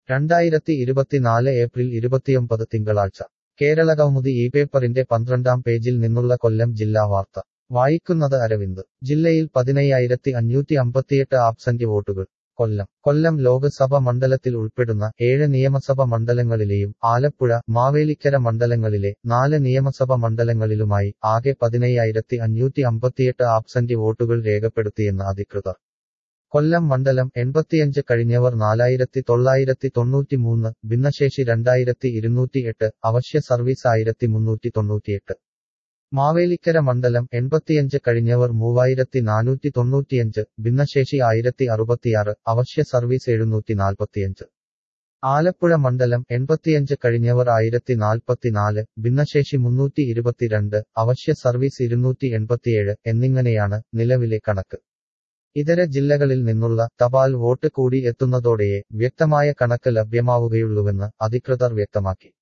രണ്ടായിരത്തി ഇരുപത്തിനാല് ഏപ്രിൽ ഇരുപത്തിയൊമ്പത് തിങ്കളാഴ്ച കേരളകൗമുദി ഈ പേപ്പറിന്റെ പന്ത്രണ്ടാം പേജിൽ നിന്നുള്ള കൊല്ലം ജില്ലാ വാർത്ത വായിക്കുന്നത് അരവിന്ദ് ജില്ലയിൽ പതിനയ്യായിരത്തി അഞ്ഞൂറ്റി അമ്പത്തിയെട്ട് ആബ്സന്റ് വോട്ടുകൾ കൊല്ലം കൊല്ലം ലോക്സഭ മണ്ഡലത്തിൽ ഉൾപ്പെടുന്ന ഏഴ് നിയമസഭ മണ്ഡലങ്ങളിലെയും ആലപ്പുഴ മാവേലിക്കര മണ്ഡലങ്ങളിലെ നാല് നിയമസഭ മണ്ഡലങ്ങളിലുമായി ആകെ പതിനയ്യായിരത്തി അഞ്ഞൂറ്റി അമ്പത്തിയെട്ട് ആബ്സന്റ് വോട്ടുകൾ രേഖപ്പെടുത്തിയെന്ന് അധികൃതർ കൊല്ലം മണ്ഡലം എൺപത്തിയഞ്ച് കഴിഞ്ഞവർ നാലായിരത്തി തൊള്ളായിരത്തി തൊണ്ണൂറ്റിമൂന്ന് ഭിന്നശേഷി രണ്ടായിരത്തി ഇരുന്നൂറ്റി എട്ട് അവശ്യ സർവീസ് ആയിരത്തി മുന്നൂറ്റി തൊണ്ണൂറ്റിയെട്ട് മാവേലിക്കര മണ്ഡലം എൺപത്തിയഞ്ച് കഴിഞ്ഞവർ മൂവായിരത്തി നാനൂറ്റി തൊണ്ണൂറ്റിയഞ്ച് ഭിന്നശേഷി ആയിരത്തി അറുപത്തിയാറ് അവശ്യ സർവീസ് എഴുന്നൂറ്റി നാൽപ്പത്തിയഞ്ച് ആലപ്പുഴ മണ്ഡലം എൺപത്തിയഞ്ച് കഴിഞ്ഞവർ ആയിരത്തി നാൽപ്പത്തിനാല് ഭിന്നശേഷി മുന്നൂറ്റി ഇരുപത്തിരണ്ട് അവശ്യ സർവീസ് ഇരുന്നൂറ്റി എൺപത്തിയേഴ് എന്നിങ്ങനെയാണ് നിലവിലെ കണക്ക് ഇതര ജില്ലകളിൽ നിന്നുള്ള തപാൽ വോട്ട് കൂടി എത്തുന്നതോടെയേ വ്യക്തമായ കണക്ക് ലഭ്യമാവുകയുള്ളൂവെന്ന് അധികൃതർ വ്യക്തമാക്കി